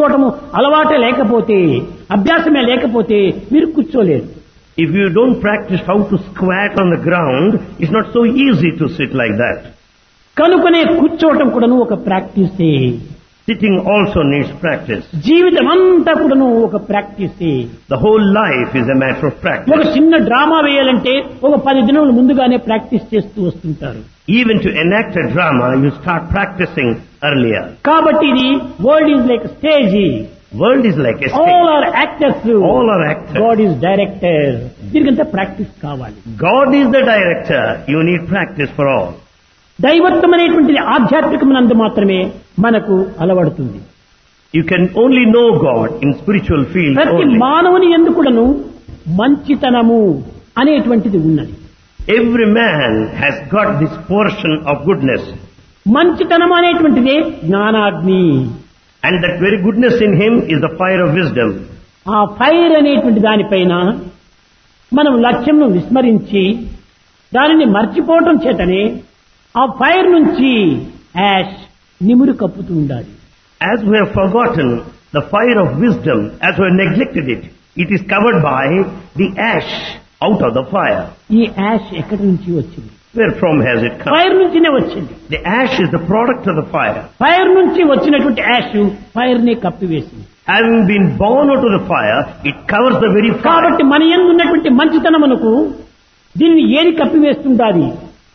కూర్చోవటము అలవాటే లేకపోతే అభ్యాసమే లేకపోతే మీరు కూర్చోలేరు If you don't practice how to squat on the ground, it's not so easy to sit like that. కనుకనే కూర్చోవటం కూడాను ఒక ప్రాక్టీసే Sitting also needs practice. జీవితం అంతా కూడాను ఒక ప్రాక్టీసే The whole life is a matter of ఒక practice. చిన్న డ్రామా వేయాలంటే ఒక పది దినములు ముందుగానే ప్రాక్టీస్ చేస్తూ వస్తుంటారు Even to enact a drama, you start practicing earlier. కాబట్టి ఇది world is like stage World is like a all stage. Are actors All are actors. God is director దీనికంతా ప్రాక్టీస్ కావాలి God is the director. You need practice for all. దైవత్వం అనేటువంటిది ఆధ్యాత్మికమునందు మాత్రమే మనకు అలవడుతుంది You can only know God in spiritual field ప్రతి only. మానవుని ఎందుకుడను మంచితనము అనేటువంటిది ఉన్నది Every man has got this portion of goodness. మంచితనం అనేటువంటిదే జ్ఞానాగ్ని And that very goodness in him is the fire of wisdom. ఆ ఫైర్ అనేటువంటి దానిపైన మనం లక్ష్యంను విస్మరించి దానిని మర్చిపోవటం చేతనే ఆ ఫైర్ నుంచి యాష్ నిమురు కప్పుతూ ఉండాలి As we have forgotten the fire of wisdom, as we have neglected it, it is covered by the ash out of the fire. ఈ యాష్ ఎక్కడి నుంచి వచ్చింది Where from has it come? Fire నుంచినే వచ్చింది The ash is the product of the fire. Fire నుంచి వచ్చినటువంటి ash fire ని కప్పివేసింది Having been born out of the fire, it covers the very fire. కాబట్టి మన ఎందు ఉన్నటువంటి మంచితనమునకు దీనిని ఏది కప్పివేస్తుండాలి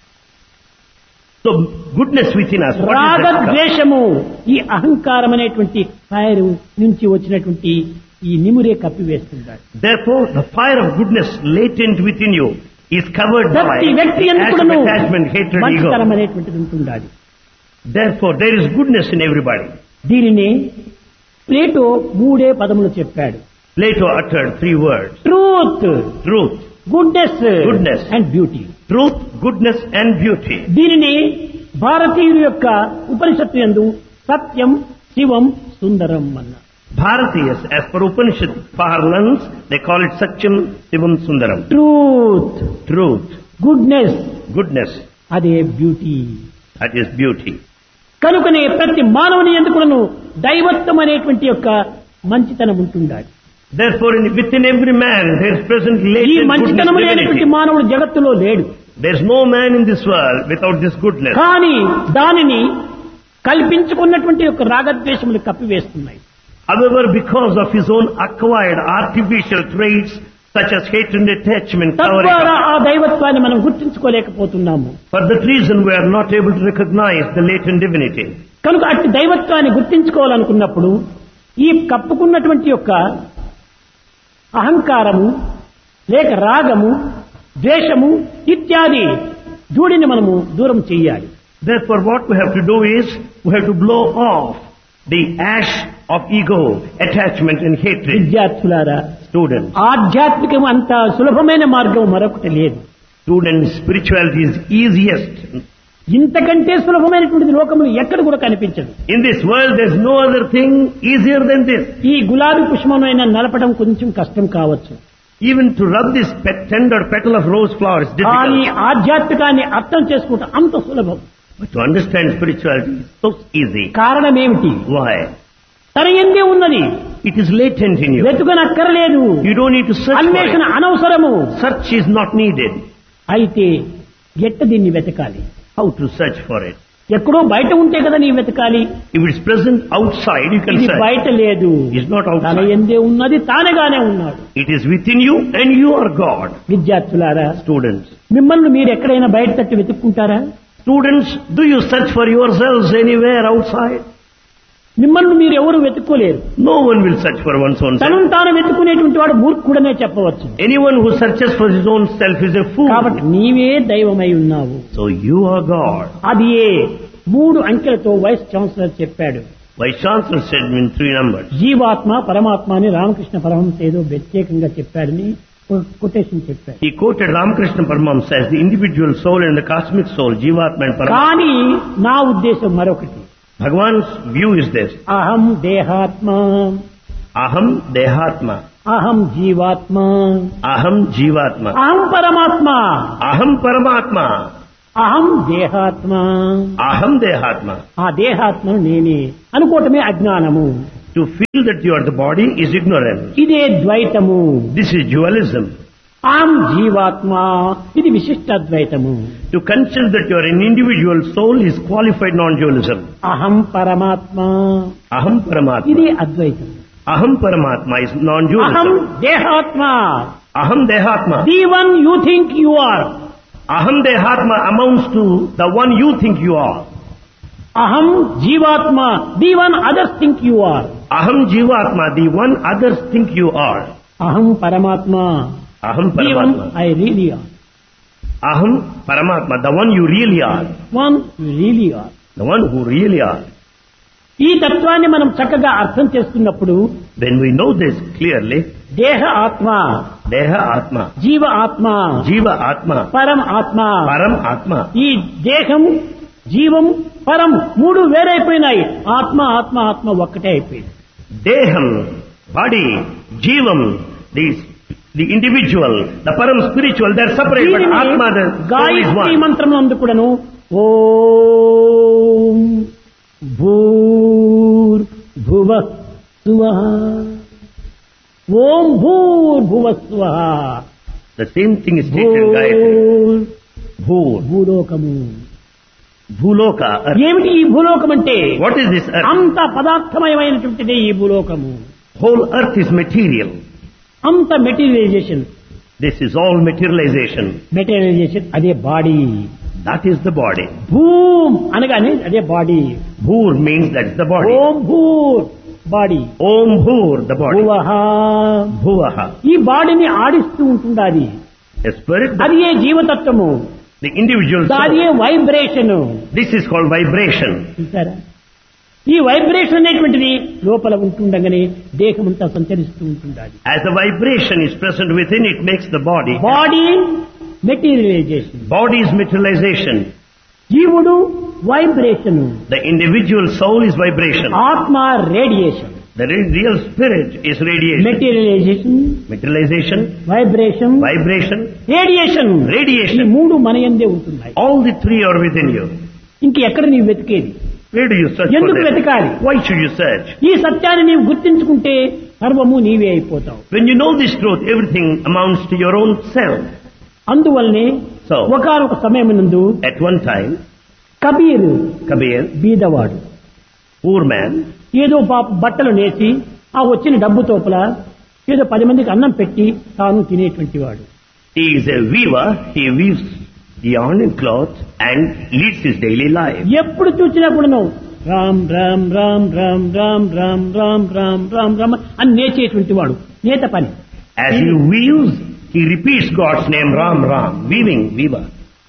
So goodness within us, what is that? cover? రాగద్వేషము ఈ అహంకారం అనేటువంటి ఫైర్ నుంచి వచ్చినటువంటి ఈ నిమురే కప్పివేస్తుండాలి Therefore, the fire of goodness latent within you is covered by ప్రతి వ్యక్తి the ash of ఎందుకును attachment, hatred, మంచితనం ego. అనేటువంటిది ఉంటుండాలి Therefore, there is goodness in everybody. దీనిని ప్లేటో మూడే పదములు చెప్పాడు Plato uttered three words. Truth Truth, goodness Goodness. And beauty truth, goodness and beauty. దీనిని భారతీయుల యొక్క ఉపనిషత్తు యందు సత్యం శివం సుందరం అన్న Bharatiyas, as per Upanishad parlance, they call it Satyam Sivam Sundaram. Truth Truth, goodness goodness, అదే బ్యూటీ that is beauty. కనుకనే ప్రతి మానవుని ఎందుకును దైవత్వం అనేటువంటి యొక్క మంచితనం ఉంటుండాలి Therefore, in, within every man, there is present ఈ latent goodness, మంచితనం అనేటువంటి divinity. మానవుడు జగత్తులో లేడు There is no man in this world without this goodness. కానీ దానిని కల్పించుకున్నటువంటి యొక్క రాగద్వేషములు కప్పివేస్తున్నాయి However, because of his own acquired artificial traits, such as hatred and attachment, covering తద్వారా up, ఆ దైవత్వాన్ని మనం గుర్తించుకోలేకపోతున్నాము for that reason we are not able to recognize the latent divinity. కనుక అట్టి దైవత్వాన్ని గుర్తించుకోవాలనుకున్నప్పుడు ఈ కప్పుకున్నటువంటి యొక్క అహంకారము లేక రాగము ద్వేషము ఇత్యాది ధూళిని మనము దూరం చెయ్యాలి Therefore, what we have to do is, we have to blow off the ash of ego, attachment and hatred. విద్యార్థులారా Students, ఆధ్యాత్మికం అంత సులభమైన మార్గం మరొకటి లేదు students, spirituality is easiest. ఇంతకంటే సులభమైనటువంటిది లోకములు ఎక్కడ కూడా కనిపించదు In this world, there's no other thing easier than this. ఈ గులాబీ పుష్పమైన నలపడం కొంచెం కష్టం కావచ్చు Even to rub this pet, tender petal of rose flower is కానీ difficult. ఆధ్యాత్మికాన్ని అర్థం చేసుకోవటం అంత సులభం But to understand spirituality is so easy. కారణం ఏమిటి Why? తన ఎందే ఉన్నది It is latent in you. వెతుకనక్కర్లేదు You don't need to search for అన్వేషణ it. అనవసరము Search is not needed. అయితే ఎట్ట దీన్ని వెతకాలి How to search for it? ఎక్కడో బయట ఉంటే కదా నీ వెతకాలి If it's present outside, you can ఇది search. బయట లేదు It's not తన outside. ఎందే ఉన్నది తానగానే ఉన్నాడు It is within you and you are God. విద్యార్థులారా Students. మిమ్మల్ని మీరు ఎక్కడైనా బయట తట్టి వెతుక్కుంటారా Students, do you search for yourselves anywhere outside? మిమ్మల్ని మీరు ఎవరు వెతుక్కోలేరు No one will search for one's own self. తనను తాను వెతుక్కునేటువంటి వాడు మూర్ఖుడనే చెప్పవచ్చు Anyone who searches for his own self is a fool. కాబట్టి నీవే దైవమై ఉన్నావు So you are God. అది ఏ మూడు అంకెలతో వైస్ ఛాన్సలర్ చెప్పాడు Vice Chancellor said in three numbers. జీవాత్మ పరమాత్మ అని రామకృష్ణ పరమహంస ఏదో ప్రత్యేకంగా చెప్పాడని ఒక కొటేషన్ చెప్పాడు He quoted Ramakrishna Paramahamsa as the individual soul and the cosmic soul, Jivatma and Paramatma. కానీ నా ఉద్దేశం మరొకటి Bhagavan's view is this. అహం దేహాత్మ Aham Dehatma. అహం జీవాత్మ Aham Jivatma. అహం పరమాత్మ Aham Paramatma. అహం దేహాత్మ Aham Dehatma. ఆ దేహాత్మను నేనే అనుకోవటమే అజ్ఞానము To feel that you are the body is ignorance. ఇదే ద్వైతము This is dualism. ఆం జీవాత్మ ఇది విశిష్టాద్వైతము To consider that you are an individual soul is qualified non-dualism. అహం పరమాత్మ Aham Paramatma. ఇది అద్వైతం Aham Paramatma is అహం non-dualism. దేహాత్మ Aham Dehatma. The one you think you are Aham Dehatma amounts to the one you think you are. అహం జీవాత్మ the one others think you are Aham Jivatma, the one others think you are. అహం పరమాత్మ Aham the one Paramatma. I really are Aham Paramatma, the one you really are. One you really are The one who really are. ఈ తత్వాన్ని మనం చక్కగా అర్థం చేసుకున్నప్పుడు When we know this clearly, దేహ ఆత్మ Deha Atma, జీవ ఆత్మ Jiva Atma, పరం ఆత్మ Param Atma. ఈ దేహం జీవం పరం మూడు వేరైపోయినాయి ఆత్మ ఆత్మ ఆత్మ ఒక్కటే అయిపోయింది Deham, body, Jivam, the, the individual, the Param spiritual, they're separate, but దీనిని Atma, the soul is Gayatri one. మంత్రం నందు కూడాను ఓం భూర్ భువ స్వ ఓం భూర్ భువ స్వ The same thing is stated in Gayatri. భూర్ Bhoor, భూలోకము Bhuloka, earth. ఏమిటి ఈ భూలోకం అంటే What is this earth? అంత పదార్థమయమైనటువంటిదే ఈ భూలోకము Whole earth is material. అంత materialization This is all materialization. Materialization అదే body That is the body. భూమ్ అనగానే అదే body Bhoor means that's the body. ఓం భూర్ body Om Bhoor, the body. భువః Bhuvaha. ఈ బాడీని ఆడిస్తూ ఉంటుండాలి A spirit, అది ఏ జీవతత్వము the individual దాని ఏ soul. Vibration This is called vibration. చూసారా ఈ వైబ్రేషన్ అనేటువంటిది లోపల ఉంటుండగానే దేహం అంతా సంచరిస్తూ ఉంటుండాలి As the vibration is present within, it makes the body. Body materialization Body is materialization. జీవుడు vibration The individual soul is vibration. ఆత్మ radiation The re- real spirit is radiation. Materialization Materialization, vibration vibration, radiation ఈ radiation. మూడు మన యందే ఉంటున్నాయి All the three are within you. ఇంక ఎక్కడ నీవు వెతికేది Where do you search for ఎందుకు them? వెతకాలి Why should you search? ఈ సత్యాన్ని నీవు గుర్తించుకుంటే సర్వము నీవే అయిపోతావు When you know this truth, everything amounts to your own self. అందువల్లనే So, ఒకనొక సమయం నందు at one time, Kabir Kabir, బీదవాడు poor man, ఏదో పాప బట్టలు నేసి ఆ వచ్చిన డబ్బు తోపల ఏదో పది మందికి అన్నం పెట్టి తాను తినేటువంటి వాడు he is a weaver, he weaves yarn and cloth and leads his daily life. ఎప్పుడు చూసినా కూడాను రామ్ రామ్ రామ్ రామ్ రామ్ రామ్ రామ్ రామ్ రామ్ రామ్ అని నేచేటువంటి వాడు నేత పని As he weaves, he repeats God's name Ram Ram, weaving, weaver.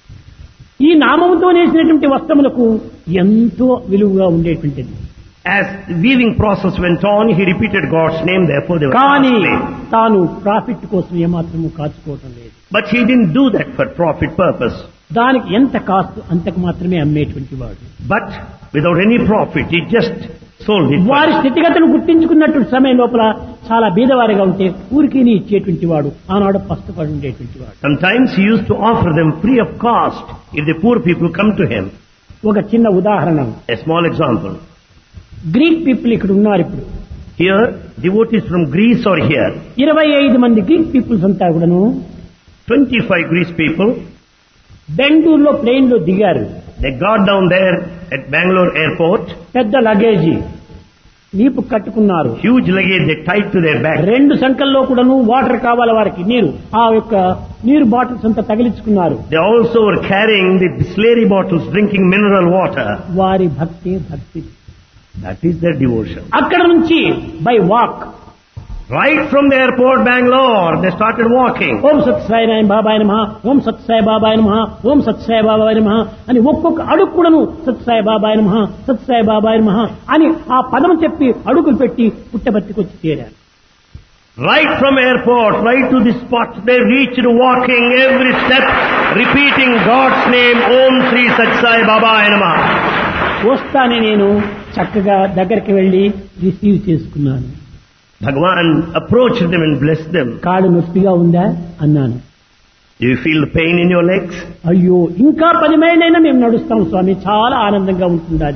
ఈ నామముతో నేసినటువంటి వస్త్రములకు ఎంతో విలువగా ఉండేటువంటిది As the weaving process went on, he repeated God's name, therefore they were కానీ costly. తాను ప్రాఫిట్ కోసం ఏమాత్రము కాచుకోవటం లేదు But he didn't do that for profit purpose. దానికి ఎంత కాస్ట్ అంతకు మాత్రమే అమ్మేటువంటి వాడు But without any profit, he just sold it. వారి for- స్థితిగతులు గుర్తించుకున్నటువంటి సమయం లోపల చాలా బీదవారిగా ఉంటే ఊరికి ఇచ్చేటువంటి వాడు ఆనాడు పస్తుపడి ఉండేటువంటి వాడు Sometimes he used to offer them free of cost if the poor people come to him. ఒక చిన్న ఉదాహరణ A small example. Greek people ఇక్కడ ఉన్నారు ఇప్పుడు Here, devotees from Greece are here. ఇరవై ఐదు మంది గ్రీక్ పీపుల్స్ అంతా కూడాను 25 Greece people. బెంగళూరులో ప్లేన్ లో దిగారు They got down there at Bangalore airport. పెద్ద లగేజీ నీపు కట్టుకున్నారు Huge luggage they tied to their back. రెండు సంఖ్యల్లో కూడాను వాటర్ కావాలి వారికి నీరు ఆ యొక్క నీరు బాటిల్స్ అంతా తగిలించుకున్నారు They also were carrying the slurry bottles drinking mineral water. వారి భక్తి భక్తి That is their devotion. అక్కడ నుంచి by walk Right from the airport Bangalore, they started walking. Om సత్ సాయి నాయన బాబాయ్ నమ ఓం సత్ సాయి బాబాయ్ నమ ఓం సత్ సాయి బాబాయ్ నమ అని ఒక్కొక్క అడుగు కూడాను సత్ సాయి బాబాయ్ నమ సత్ సాయి బాబాయ్ నమ అని ఆ పదం చెప్పి అడుగులు పెట్టి పుట్టబర్తికి వచ్చి చేరారు Right from airport, right to the spot, they reached walking every step, repeating God's name, Om Sri Sat Sai Baba Namah. వస్తానే నేను చక్కగా దగ్గరికి వెళ్లి రిసీవ్ చేసుకున్నాను Bhagavan approached them and blessed them. కాళ్ళు నొప్పిగా ఉందా అన్నాను Do you feel the pain in your legs? అయ్యో ఇంకా పది మైళ్ళైనా మేము నడుస్తాం స్వామి చాలా ఆనందంగా ఉంటుంది అది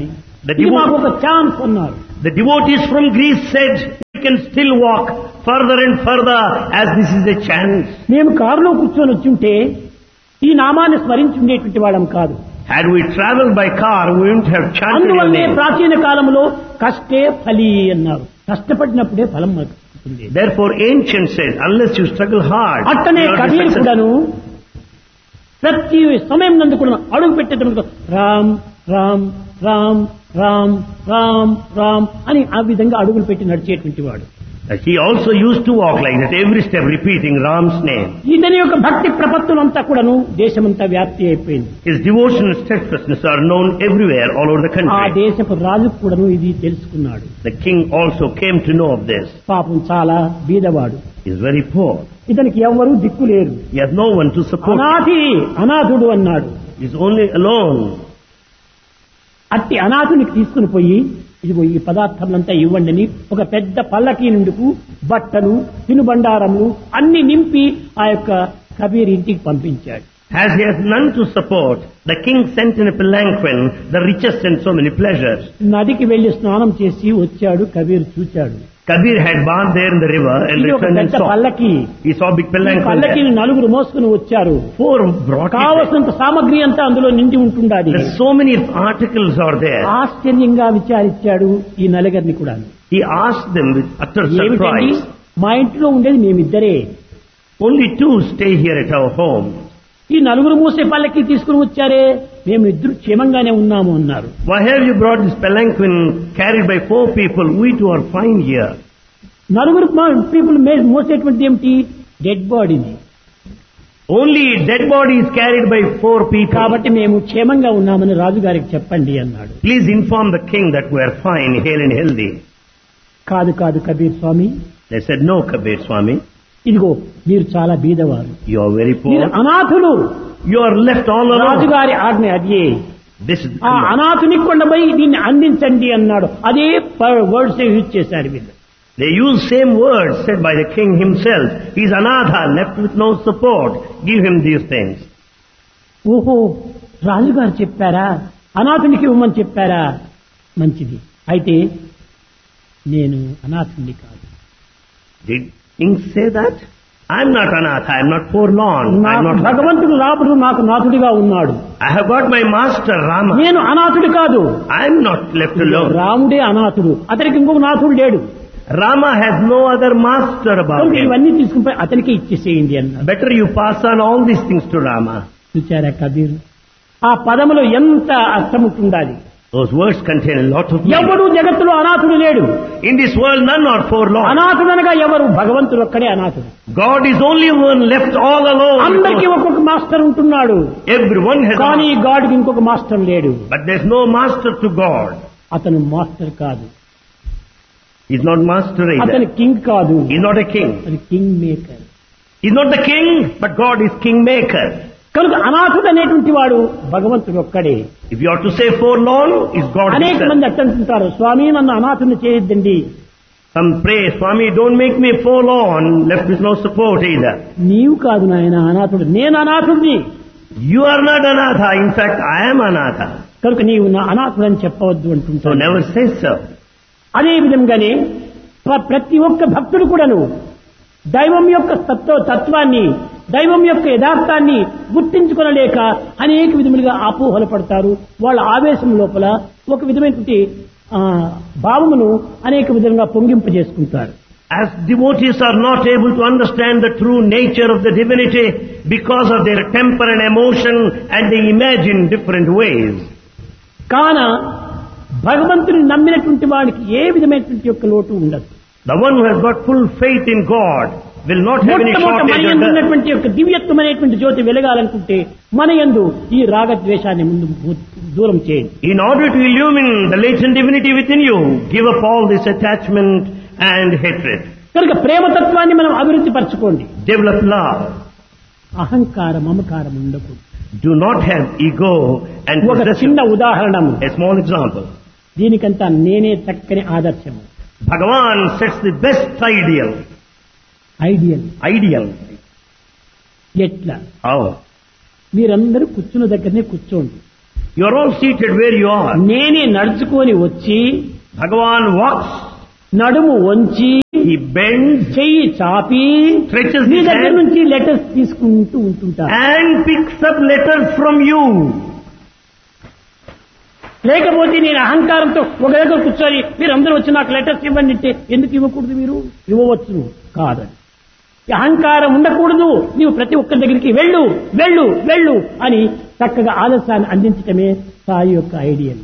The ఇది devo- మాకు ఒక ఛాన్స్ అన్నారు The devotees from Greece said, we can still walk further and further as this is a chance. మేము కారులో కూర్చొని వచ్చుంటే ఈ నామాన్ని స్మరించి ఉండేటువంటి వాళ్ళం కాదు Had we traveled by car, we wouldn't have chanted your అందువల్లే name. ప్రాచీన కాలంలో కష్టే ఫలి అన్నారు కష్టపడినప్పుడే ఫలం మనకు వస్తుంది. Therefore, ancient said, unless you struggle hard, అట్టనే you will not be Kabir successful. కూడాను ప్రతి సమయం నందు కూడా అడుగు పెట్టేటప్పుడు రామ్ రామ్ రామ్ రామ్ రామ్ రామ్ అని ఆ విధంగా అడుగులు పెట్టి నడిచేటువంటి వాడు Uh, He also used to walk like that, every step repeating Ram's name. ఇతని యొక్క భక్తి ప్రపత్తులంతా కూడాను దేశమంతా వ్యాప్తి అయిపోయింది His devotion and steadfastness are known everywhere, all over the ఆ country. దేశపు రాజు కూడాను ఇది తెలుసుకున్నాడు The king also came to know of this. పాపం చాలా బీదవాడు He is very poor. ఇతనికి ఎవ్వరూ దిక్కు లేరు He has no one to support him. అనాథి అనాథుడు అన్నాడు He is only alone. అట్టి అనాథునికి తీసుకుని పోయి ఇదిగో ఈ పదార్థములంతా ఇవ్వండి అని ఒక పెద్ద పల్లకి నుండుకు బట్టలు తినుబండారములు అన్ని నింపి ఆ యొక్క కబీర్ ఇంటికి పంపించాడు As he has none to support, the king sent in a palanquin the richest and so many pleasures. నదికి వెళ్లి స్నానం చేసి వచ్చాడు కబీర్ చూచాడు Kabir had bathed there in the river and ఇది ఒక returned and పెద్ద saw. పల్లకి He saw big ఈ palanquin పల్లకిని there. నలుగురు మోసుకుని వచ్చారు Four brought it there. కావలసినంత సామగ్రి అంతా అందులో నిండి ఉంటుండాలి There's so many articles are there. ఆశ్చర్యంగా విచారించాడు ఈ నలుగురిని కూడా He asked them with utter ఏమిటండి surprise. మా ఇంట్లో ఉండేది మేమిద్దరే Only two stay here at our home. ఈ నలుగురు మూసే పల్లకి తీసుకుని వచ్చారే మేము ఇద్దరు క్షేమంగానే ఉన్నాము అన్నారు Why have you brought this palanquin carried by four people? We two are fine here. నలుగురు పీపుల్ మోసేటువంటి ఏమిటి డెడ్ బాడీని Only dead body is carried by four people. కాబట్టి మేము క్షేమంగా ఉన్నామని రాజుగారికి చెప్పండి అన్నాడు Please inform the king that we are fine, hale and healthy. కాదు కాదు కబీర్ స్వామి They said, no, Kabir Swami, ఇదిగో మీరు చాలా బీదవారు you are very మీరు poor. అనాథులు You are left all alone. రాజుగారి ఆజ్ఞ అదే This is the ఆ command. అనాథునికి కొండపోయి దీన్ని అందించండి అన్నాడు అదే వర్డ్స్ యూజ్ చేశారు వీళ్ళు They use same words said by the king himself. He is anatha, left with no support. Give him these things. ఓహో రాజుగారు చెప్పారా అనాథునికి ఇవ్వమని చెప్పారా మంచిది అయితే నేను అనాథుని కాదు Did king say that? I'm not anatha, I'm not forlorn, I'm నాకు not భగవంతుడు రాముడు నాకు నాథుడిగా ఉన్నాడు I have got my master Rama. నేను అనాథుడు కాదు I'm not left alone. రాముడే అనాథుడు అతనికి ఇంకొక నాథుడు లేడు Rama has no other master about కనుక him. ఇవన్నీ తీసుకుని పోయి అతనికి ఇచ్చేసేయండి అన్నాడు Better you pass on all these things to Rama. చూచారా కబీర్ ఆ పదములో ఎంత అర్థం ఉంటుండాలి Those words contain a lot of meaning. ఎవడు జగత్తులో అనాథుడు లేడు In this world, none are forlorn. అనాథుడనగా ఎవరు భగవంతుడు ఒక్కడే అనాథుడు God is only one left all alone. అందరికీ ఒక్కొక్క మాస్టర్ ఉంటున్నాడు Everyone has a కానీ గాడ్కి ఇంకొక మాస్టర్ లేడు But there's no master to God. అతను మాస్టర్ కాదు He's not master అతను either. కింగ్ కాదు He's not a king. అది king maker He's not the king, but God is kingmaker. కనుక అనాథుడు అనేటువంటి వాడు భగవంతుడు ఒక్కడే If you are to say forlorn, is God అనేక himself. మంది అట్టంటుంటారు స్వామి నన్ను అనాథుని చేయొద్దండి Some pray, Swami, don't make me forlorn, left with no support either. నీవు కాదు నాయన అనాథుడు నేను అనాథుడిని You are not anatha. In fact, I am anatha. కనుక నీవు నా అనాథుడని చెప్పవద్దు So అంటుంటాను never say so. అదే విధంగానే ప్ర- ప్రతి ఒక్క భక్తుడు కూడాను దైవం యొక్క తత్వ తత్వాన్ని దైవం యొక్క యథార్థాన్ని గుర్తించుకొనలేక అనేక విధములుగా అపోహలు పడతారు వాళ్ళ ఆవేశం లోపల ఒక విధమైనటువంటి ఆ, భావమును అనేక విధంగా పొంగింపజేసుకుంటారు As devotees are not able to understand the true nature of the divinity because of their temper and emotion and they imagine different ways. కాన భగవంతుని నమ్మినటువంటి వాడికి ఏ విధమైనటువంటి యొక్క లోటు ఉండదు The one who has got full faith in God will not have any మొట్టమొదట మన shortage యందు of that. ఉన్నటువంటి యొక్క దివ్యత్వమైనటువంటి జ్యోతి వెలగాలనుకుంటే మన యందు ఈ రాగద్వేషాన్ని ముందు దూరం చేయండి In order to illumine the latent divinity within you, give up all this attachment and hatred. కనుక ప్రేమతత్వాన్ని మనం అభివృద్ధి పరచుకోండి Develop love. అహంకార మమకారం ఉండకూడదు Do not have ego and ఒక possession. చిన్న ఉదాహరణము A small example. దీనికంతా నేనే చక్కని ఆదర్శము Bhagavan sets the best ideal. Ideal Ideal. ఎట్లా How? మీరందరూ కూర్చున్న దగ్గరనే కూర్చోండి You are all seated where you are. నేనే నడుచుకొని వచ్చి Bhagavan walks, నడుము వంచి he bends చెయ్యి చాపి Stretches మీ his దగ్గర hand. నుంచి లెటర్స్ తీసుకుంటూ ఉంటుంటా and picks up letters from you. లేకపోతే నేను అహంకారంతో ఒక దగ్గర కూర్చొని మీరు అందరూ వచ్చి నాకు లెటర్స్ ఇవ్వండి అంటే ఎందుకు ఇవ్వకూడదు మీరు ఇవ్వవచ్చు కాదని ఈ అహంకారం ఉండకూడదు నీవు ప్రతి ఒక్కరి దగ్గరికి వెళ్ళు వెళ్ళు వెళ్ళు అని చక్కగా ఆలస్యాన్ని అందించటమే సాయి యొక్క ఐడియల్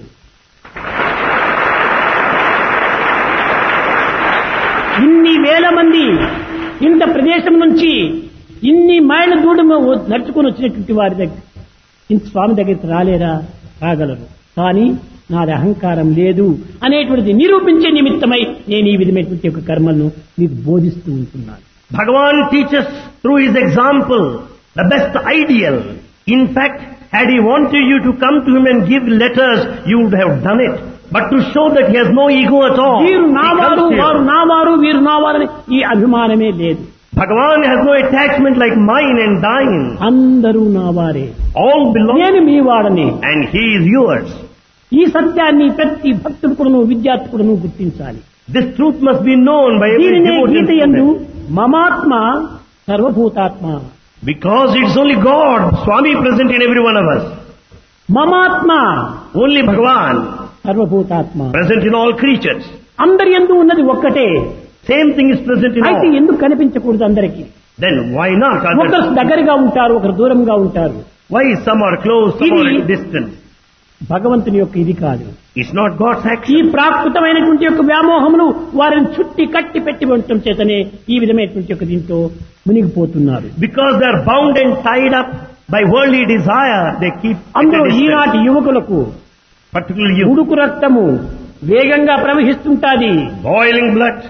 ఇన్ని వేల మంది ఇంత ప్రదేశం నుంచి ఇన్ని మైళ్ళ దూరం నడుచుకొని వచ్చినటువంటి వారి దగ్గర ఇంత స్వామి దగ్గరికి రాలేరా రాగలరు కానీ నాది అహంకారం లేదు అనేటువంటిది నిరూపించే నిమిత్తమై నేను ఈ విధమైనటువంటి ఒక కర్మలను మీకు బోధిస్తూ ఉంటున్నాను Bhagavan teaches through his example the best ideal. In fact, had he wanted you to come to him and give letters, you would have done it. But to show that he has no ego at all, వీరు he నావారు comes to వారు you. నావారు వీరు నావారని ఈ అభిమానమే లేదు Bhagavan has no attachment like mine and thine. అందరూ నావారే All belong నేను మీ వాడని and he is yours. ఈ సత్యాన్ని ప్రతి భక్తుడు కూడాను విద్యార్థి కూడాను గుర్తించాలి This truth must be known by every దీనినే devotee. గీత and ఎందు student. మమాత్మ సర్వభూతాత్మ Because it's only God, Swami present in every one of us. మమాత్మ Only Bhagavan సర్వభూతాత్మ present in all creatures. అందరి ఎందు ఉన్నది ఒక్కటే Same thing is present in అయితే all. ఎందుకు కనిపించకూడదు అందరికీ Then why not ఒకరు others? దగ్గరగా ఉంటారు ఒకరు దూరంగా ఉంటారు Why some are close, some are ఇది- distant? భగవంతుని యొక్క ఇది కాదు It's not God's ఈ action. ప్రాకృతమైనటువంటి యొక్క వ్యామోహములు వారిని చుట్టి కట్టి పెట్టి ఉండటం చేతనే ఈ విధమైనటువంటి యొక్క దీంతో మునిగిపోతున్నారు Because they are bound and tied up by worldly desire, they keep at a అందులో distance. ఈనాటి యువకులకు particularly you, ఉడుకు రక్తము వేగంగా ప్రవహిస్తుంటాది boiling blood.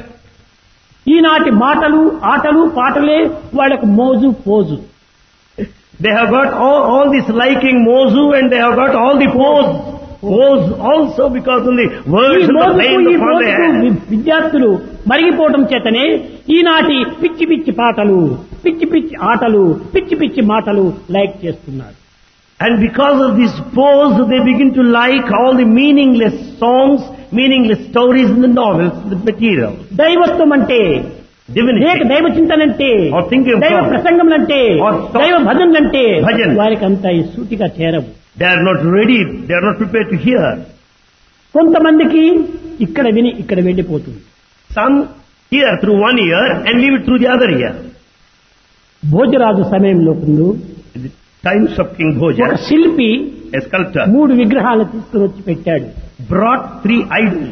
ఈనాటి మాటలు ఆటలు పాటలే వాళ్ళకు మోజు పోజు They have got all, all this liking Mozu and they have got all the pose. Pose also because of the ఈ words and the మోజుకు pain ఈ upon their మోజుకు hands. వి- విద్యార్థులు మరిగిపోవటం చేతనే ఈనాటి పిచ్చి పిచ్చి పాటలు పిచ్చి పిచ్చి ఆటలు పిచ్చి పిచ్చి మాటలు లైక్ చేస్తున్నారు And because of this pose, they begin to like all the meaningless songs, meaningless stories in the novels, the material. దైవత్వం అంటే Divinity. లేక దైవ చింతనంటే Or thinking of దైవ God. ప్రసంగములంటే Or talk- దైవ భజనలంటే భజన్. వారికి అంత ఈ సూటిగా చేరవు They are not ready, they are not prepared to hear. కొంతమందికి ఇక్కడ విని ఇక్కడ వెళ్ళిపోతుంది Some hear through one ear and leave it through the other ear. Bhojaraju సమయంలో ముందు In the times of King ఒక Bhoja, శిల్పి a sculptor మూడు విగ్రహాలు తీసుకుని వచ్చి పెట్టాడు brought three idols.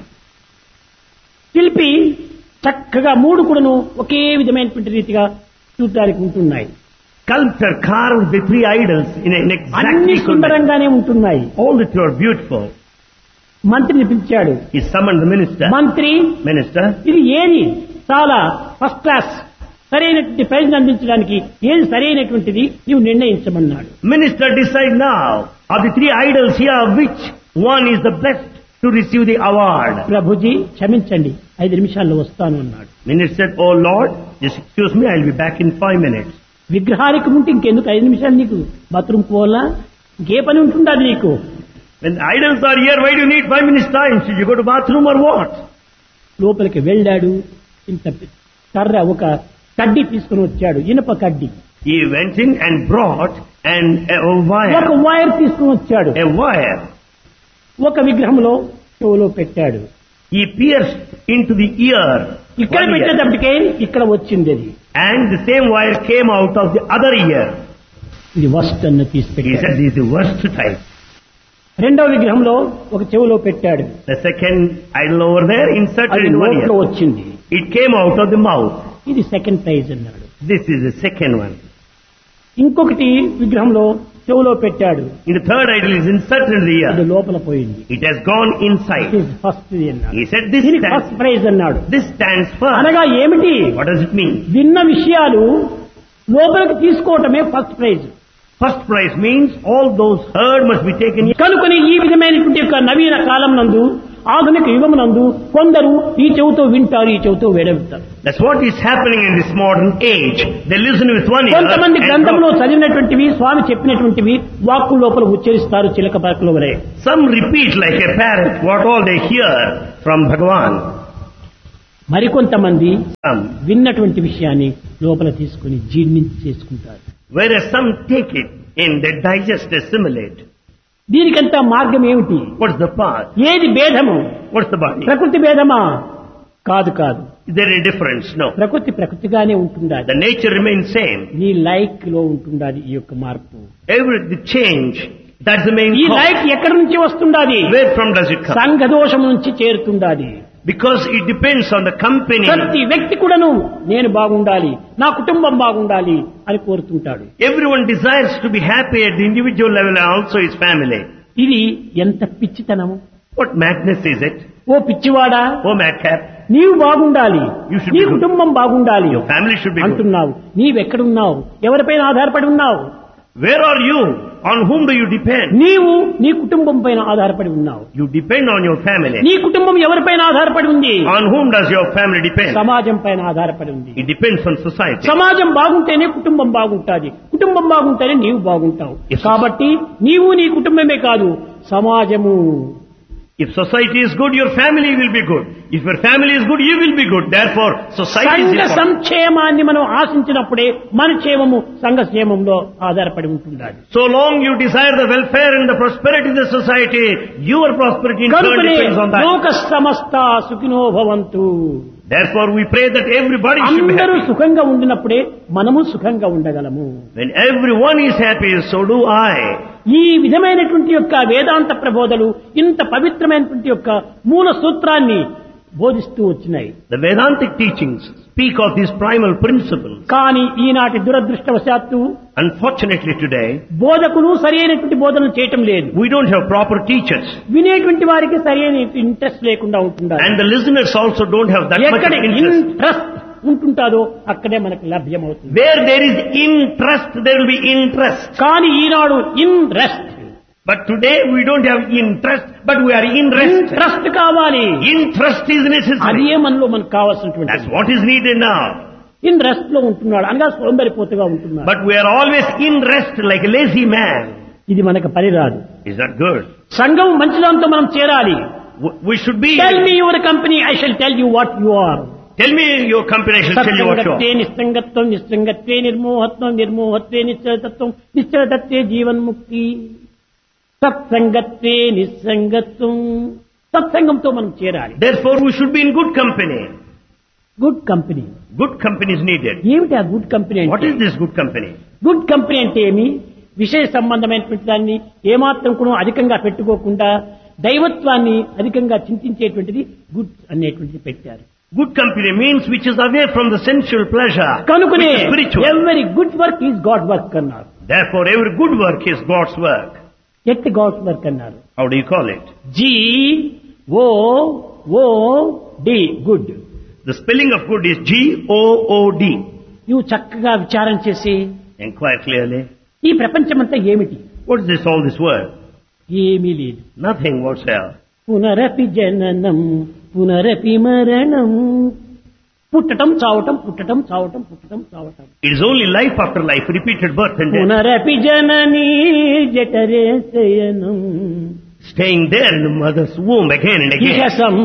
శిల్పి చక్కగా మూడు కూడాను ఒకే విధమైనటువంటి రీతిగా చూడడానికి ఉంటున్నాయి Sculptor carved the three idols in an అన్ని exactly equal manner. సుందరంగానే ఉంటున్నాయి All the three are beautiful. మంత్రిని పిలిచాడు He summoned the minister. మంత్రి Minister, ఇది ఏది చాలా ఫస్ట్ క్లాస్ సరైనటువంటి ప్రైజ్ అందించడానికి ఏది సరైనటువంటిది నీవు నిర్ణయించమన్నాడు minister decide now of the three idols here which one is the best to receive the award. ప్రభుజీ క్షమించండి ఐదు నిమిషాల్లో వస్తాను అన్నాడు Minister said, Oh Lord, just excuse me, I'll be back in five minutes. విగ్రహానికి ఉంటే ఇంకెందుకు ఐదు నిమిషాలు నీకు బాత్రూమ్ పోవాలా ఇంకే పని ఉంటుండదు నీకు When the idols are here, why do you need five minutes time? Should you go to bathroom or what? లోపలికి వెళ్ళాడు ఇంత కర్ర ఒక కడ్డి తీసుకుని వచ్చాడు ఇనుప కడ్డి He went in and brought an, a, a ఒక wire, వైర్ తీసుకుని వచ్చాడు a wire. ఒక విగ్రహంలో చెవులో పెట్టాడు He pierced into the ear, ఇక్కడ one ear, పెట్టేటప్పటికే ఇక్కడ వచ్చింది అది and the same wire came out of the other ear. ఇది వస్ట్ అన్న తీసి He పెట్టాడు said, this is the worst type. రెండో విగ్రహంలో ఒక చెవులో పెట్టాడు The second idol over there inserted అది in one నోట్లో ear. వచ్చింది It came out of the mouth. ఇది సెకండ్ ప్రైజ్ అన్నాడు This is the second one. ఇంకొకటి విగ్రహంలో చెవులో పెట్టాడు In the third idol is inserted in the అది ear. లోపల పోయింది It has gone inside. First అన్నాడు He said, this దీనికి ఫస్ట్ stands, ప్రైజ్ అన్నాడు this stands for. అనగా ఏమిటి What does it mean? విన్న విషయాలు లోపలికి తీసుకోవటమే first prize First prize means all those heard must be taken. కనుకొని ఈ విధమైనటువంటి యొక్క నవీన కాలం నందు ఆధునిక యుగమునందు కొందరు ఈ చెవుతో వింటారు ఈ చెవుతో వేడవుతారు That's what is happening in this modern age. They listen with one ear. కొంతమంది and గ్రంథంలో drop. చదివినటువంటివి స్వామి చెప్పినటువంటివి వాక్కు లోపల ఉచ్చరిస్తారు చిలక పరకల వలె Some repeat like a parrot what all they hear from Bhagavan. మరికొంతమంది Some, విన్నటువంటి విషయాన్ని లోపల తీసుకుని జీర్ణించి చేసుకుంటారు whereas some take it in, they digest, assimilate. దీనికంతా మార్గం ఏమిటి What's the path? ఏది భేదము What's the body? ప్రకృతి భేదమా కాదు కాదు Is there any difference? No. ప్రకృతి ప్రకృతిగానే ఉంటుండాలి The nature remains same. నీ లైక్ లో ఉంటుండాలి ఈ యొక్క మార్పు Every the change, that's the main ఈ cause. లైక్ ఎక్కడి నుంచి వస్తుండాది Where from does it come? సంఘ దోషం నుంచి చేరుతుండాది Because it depends on the company. ప్రతి వ్యక్తి కూడాను నేను బాగుండాలి నా కుటుంబం బాగుండాలి అని కోరుతుంటాడు Everyone desires to be happy at the individual level and also his family. ఇది ఎంత పిచ్చితనము What madness is it? Oh పిచ్చివాడా Oh madcap, నీవు బాగుండాలి You should నీ be good. కుటుంబం బాగుండాలి your family should be good. అంటున్నావు నీవెక్కడున్నావు ఎవరిపైన ఆధారపడి ఉన్నావు Where are you? On whom do you depend? నీవు నీ కుటుంబం పైన ఆధారపడి ఉన్నావు You depend on your family. నీ కుటుంబం ఎవరిపైన ఆధారపడి ఉంది On whom does your family depend? సమాజం పైన ఆధారపడి ఉంది It depends on society. సమాజం బాగుంటేనే కుటుంబం బాగుంటుంది కుటుంబం బాగుంటేనే నీవు బాగుంటావు Yes. కాబట్టి నీవు నీ కుటుంబమే కాదు సమాజము If society is good, your family will be good. If your family is good, you will be good. Therefore, society is సంఘ important. సంక్షేమాన్ని మనం ఆశించినప్పుడే మన క్షేమము సంఘ క్షేమంలో ఆధారపడి ఉంటుండాలి So long you desire the welfare and the prosperity of the society, your prosperity in turn కనుకనే depends on that. లోక సమస్త సుఖినో భవంతు Therefore, we pray that everybody should be అందరూ happy. సుఖంగా ఉండినప్పుడే మనము సుఖంగా ఉండగలము When everyone is happy, so do I. ఈ విధమైనటువంటి యొక్క వేదాంత ప్రబోధలు ఇంత పవిత్రమైనటువంటి యొక్క మూల సూత్రాన్ని బోధిస్తూ వచ్చినాయి The Vedantic teachings speak of these primal principles. కానీ ఈనాటి దురదృష్టవశాత్తు Unfortunately today, బోధకులు సరైనటువంటి బోధనలు చేయటం లేదు we don't have proper teachers. వినేటువంటి వారికి సరైన ఇంట్రెస్ట్ లేకుండా ఉంటుండాలి And the listeners also don't have that much ఎక్కడ of interest. ఇంట్రెస్ట్ ఉంటుంటాదో అక్కడే మనకు లభ్యమవుతుంది Where there is interest, there will be interest. కానీ ఈనాడు in rest But today we don't have interest, but we are in rest. Interest కావాలి Interest is అదే necessary. మనలో మనకు That's కావాల్సినటువంటి what is needed now. In rest లో ఉంటున్నాడు అనగా సోంబరిపోతుగా ఉంటున్నాడు But we are always in rest like a lazy man. ఇది మనకు పని రాదు Is that good? సంఘం మంచిదాంతో మనం చేరాలి W- We should be. Tell me your company I shall tell you what you are Tell me your company, I shall tell you what you సత్సంగత్వే are. నిస్సంగత్వం నిస్సంగత్వే నిర్మోహత్వం నిర్మోహత్వే నిశ్చలతత్వం నిశ్చలతత్వే జీవన్ముక్తి సత్సంగత్వే నిస్సంగత్వం సత్సంగంతో మనం చేరాలి Therefore we should be in good company. Good company Good company is needed. ఏమిటి ఆ గుడ్ కంపెనీ What అంటే is this good company? Good company అంటే ఏమి విషయ సంబంధమైనటువంటి దాన్ని ఏమాత్రం కూడా అధికంగా పెట్టుకోకుండా దైవత్వాన్ని అధికంగా చింతించేటువంటిది గుడ్ అనేటువంటిది పెట్టారు Good company means which is away from the sensual pleasure. కనుకనే which is spiritual. ఎవరి good work is God work అన్నారు Therefore every good work is God's work. ఎట్టి గాడ్ వర్క్ అన్నారు How do you call it? G O O D good The spelling of good is G-O-O-D. నువ్వు చక్కగా విచారం చేసి Inquire clearly. ఈ ప్రపంచమంతా ఏమిటి What is this, all this world? ఏమీ లేదు Nothing whatsoever. పునరపి జననం పునరపి మరణం పుట్టటం చావటం పుట్టటం చావటం పుట్టటం చావటం It is only life after life, repeated birth and death. పునరపి జననీ జఠరే శయనం Staying there in the mother's womb again and ఇహ again. సం